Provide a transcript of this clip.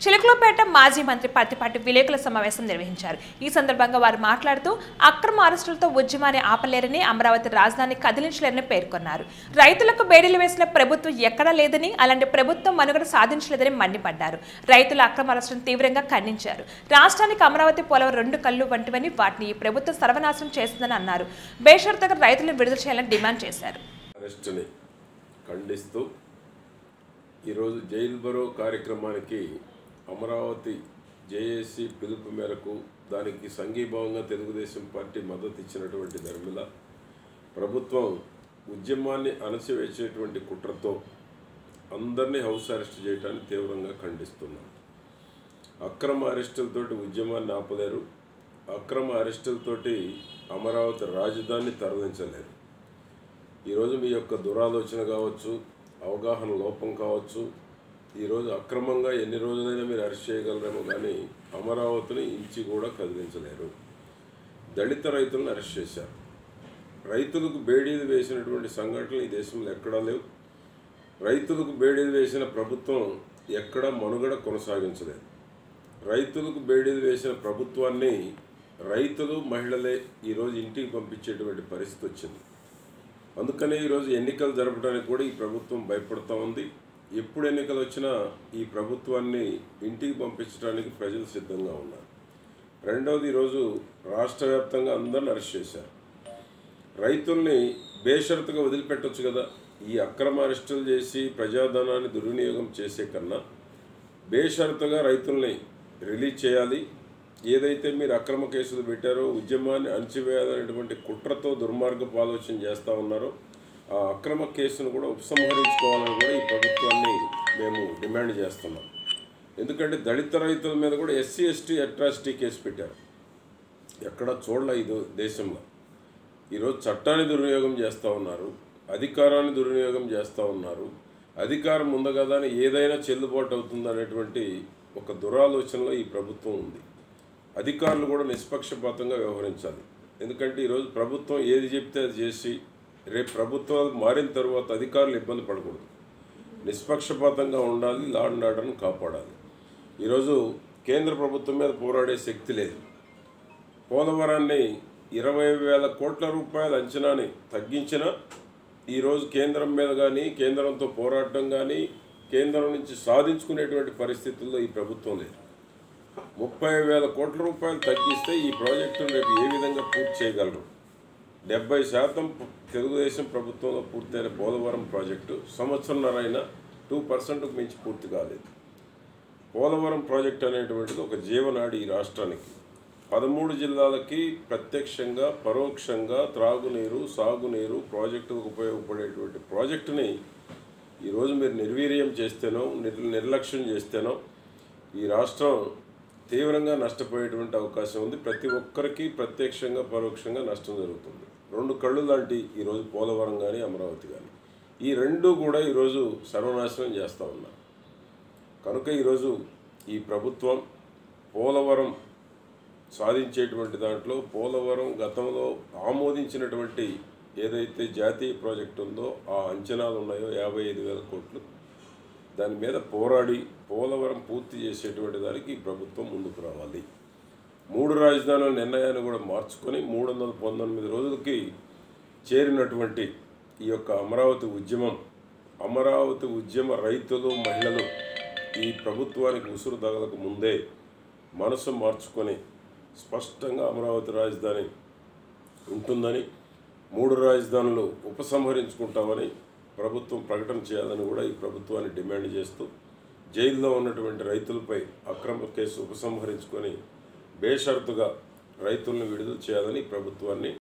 చిలకలపేట మాజీ మంత్రి పత్తిపాటి విలేకరుల సమావేశం నిర్వహించారు ఈ సందర్భంగా వారు మాట్లాడుతూ అక్రమ అరెస్టులతో ఉద్యమాన్ని ఆపలేరని అమరావతి రాజధాని కదిలించలేరని పేర్కొన్నారు రైతులకు బేడీలు వేసిన ప్రభుత్వం ఎక్కడా లేదని అలాంటి ప్రభుత్వం మనుగడ సాధించలేదని మండిపడ్డారు రైతుల అక్రమ అరెస్టులను తీవ్రంగా ఖండించారు రాష్ట్రానికి అమరావతి పోలవరం రెండు కళ్ళు వంటివని వాటిని ఈ ప్రభుత్వం సర్వనాశనం చేస్తుందని అన్నారు బేషరతుగా రైతులను విడుదల చేయాలని డిమాండ్ చేశారు అరెస్టుని ఖండిస్తూ ఈరోజు జైలు బరో కార్యక్రమానికి అమరావతి జేఏసీ పిలుపు మేరకు దానికి సంఘీభావంగా తెలుగుదేశం పార్టీ మద్దతు ఇచ్చినటువంటి ధర్మిల ప్రభుత్వం ఉద్యమాన్ని అణచివేసేటువంటి కుట్రతో అందరినీ హౌస్ అరెస్ట్ చేయడాన్ని తీవ్రంగా ఖండిస్తున్నాం అక్రమ అరెస్టులతోటి ఉద్యమాన్ని ఆపలేరు అక్రమ అరెస్టులతోటి అమరావతి రాజధానిని తరలించలేరు ఈరోజు మీ యొక్క దురాలోచన కావచ్చు అవగాహన లోపం కావచ్చు ఈరోజు అక్రమంగా ఎన్ని రోజులైనా మీరు అరెస్ట్ చేయగలరేమో కానీ అమరావతిని ఇంచి కూడా కదిలించలేరు దళిత రైతులను అరెస్ట్ చేశారు రైతులకు బేడీలు వేసినటువంటి సంఘటనలు ఈ దేశంలో ఎక్కడా లేవు రైతులకు బేడీలు వేసిన ప్రభుత్వం ఎక్కడా మనుగడ కొనసాగించలేదు రైతులకు బేడీలు వేసిన ప్రభుత్వాన్ని రైతులు మహిళలే ఈరోజు ఇంటికి పంపించేటువంటి పరిస్థితి వచ్చింది అందుకనే ఈరోజు ఎన్నికలు జరపడానికి కూడా ఈ ప్రభుత్వం భయపడుతూ ఉంది ఎప్పుడు ఎన్నికలు వచ్చినా ఈ ప్రభుత్వాన్ని ఇంటికి పంపించడానికి ప్రజలు సిద్ధంగా ఉన్నారు రెండవది ఈరోజు రాష్ట్ర వ్యాప్తంగా అందరిని అరెస్ట్ చేశారు రైతుల్ని బేషరతుగా వదిలిపెట్టొచ్చు కదా ఈ అక్రమ అరెస్టులు చేసి ప్రజాధనాన్ని దుర్వినియోగం చేసే కన్నా బేషరతుగా రైతుల్ని రిలీజ్ చేయాలి ఏదైతే మీరు అక్రమ కేసులు పెట్టారో ఉద్యమాన్ని అణచివేయాలనేటువంటి కుట్రతో దుర్మార్గపు ఆలోచన చేస్తూ ఉన్నారో ఆ అక్రమ కేసును కూడా ఉపసంహరించుకోవాలని కూడా ఈ ప్రభుత్వాన్ని మేము డిమాండ్ చేస్తున్నాం ఎందుకంటే దళిత రైతుల మీద కూడా ఎస్సీ ఎస్టీ అట్రాసిటీ కేసు పెట్టారు ఎక్కడ చూడలే ఇది దేశంలో ఈరోజు చట్టాన్ని దుర్వినియోగం చేస్తూ ఉన్నారు అధికారాన్ని దుర్వినియోగం చేస్తూ ఉన్నారు అధికారం ఉంది కదా అని ఏదైనా చెల్లుబాటు అవుతుంది అనేటువంటి ఒక దురాలోచనలో ఈ ప్రభుత్వం ఉంది అధికారులు కూడా నిష్పక్షపాతంగా వ్యవహరించాలి ఎందుకంటే ఈరోజు ప్రభుత్వం ఏది చెప్తే అది చేసి రేపు ప్రభుత్వాలు మారిన తర్వాత అధికారులు ఇబ్బంది పడకూడదు నిష్పక్షపాతంగా ఉండాలి లా అండ్ ఆర్డర్ను కాపాడాలి ఈరోజు కేంద్ర ప్రభుత్వం మీద పోరాడే శక్తి లేదు పోలవరాన్ని ఇరవై వేల కోట్ల రూపాయల అంచనాని తగ్గించిన ఈరోజు కేంద్రం మీద కానీ కేంద్రంతో పోరాటం కానీ కేంద్రం నుంచి సాధించుకునేటువంటి పరిస్థితుల్లో ఈ ప్రభుత్వం లేదు ముప్పై వేల కోట్ల రూపాయలు తగ్గిస్తే ఈ ప్రాజెక్టును రేపు ఏ విధంగా పూర్తి చేయగలరు డెబ్బై శాతం పు- తెలుగుదేశం ప్రభుత్వంలో పూర్తయిన పోలవరం ప్రాజెక్టు సంవత్సరంన్నర అయినా టూ పర్సెంట్కు మించి పూర్తి కాలేదు పోలవరం ప్రాజెక్ట్ అనేటువంటిది ఒక జీవనాడి ఈ రాష్ట్రానికి పదమూడు జిల్లాలకి ప్రత్యక్షంగా పరోక్షంగా త్రాగునీరు సాగునీరు ప్రాజెక్టులకు ఉపయోగపడేటువంటి ప్రాజెక్టుని ఈరోజు మీరు నిర్వీర్యం చేస్తేనో నిర్ నిర్లక్ష్యం చేస్తేనో ఈ రాష్ట్రం తీవ్రంగా నష్టపోయేటువంటి అవకాశం ఉంది ప్రతి ఒక్కరికి ప్రత్యక్షంగా పరోక్షంగా నష్టం జరుగుతుంది రెండు కళ్ళు లాంటి ఈరోజు పోలవరం కానీ అమరావతి కానీ ఈ రెండు కూడా ఈరోజు సర్వనాశనం చేస్తూ ఉన్నారు కనుక ఈరోజు ఈ ప్రభుత్వం పోలవరం సాధించేటువంటి దాంట్లో పోలవరం గతంలో ఆమోదించినటువంటి ఏదైతే జాతీయ ప్రాజెక్టు ఉందో ఆ అంచనాలు ఉన్నాయో యాభై ఐదు వేల కోట్లు దాని మీద పోరాడి పోలవరం పూర్తి చేసేటువంటి దానికి ఈ ప్రభుత్వం ముందుకు రావాలి మూడు రాజధానుల నిర్ణయాన్ని కూడా మార్చుకొని మూడు వందల పంతొమ్మిది రోజులకి చేరినటువంటి ఈ యొక్క అమరావతి ఉద్యమం అమరావతి ఉద్యమ రైతులు మహిళలు ఈ ప్రభుత్వానికి ఉసురు తగలకు ముందే మనసు మార్చుకొని స్పష్టంగా అమరావతి రాజధాని ఉంటుందని మూడు రాజధానులు ఉపసంహరించుకుంటామని ప్రభుత్వం ప్రకటన చేయాలని కూడా ఈ ప్రభుత్వాన్ని డిమాండ్ చేస్తూ జైల్లో ఉన్నటువంటి రైతులపై అక్రమ కేసు ఉపసంహరించుకొని బేషరతుగా రైతులను విడుదల చేయాలని ఈ ప్రభుత్వాన్ని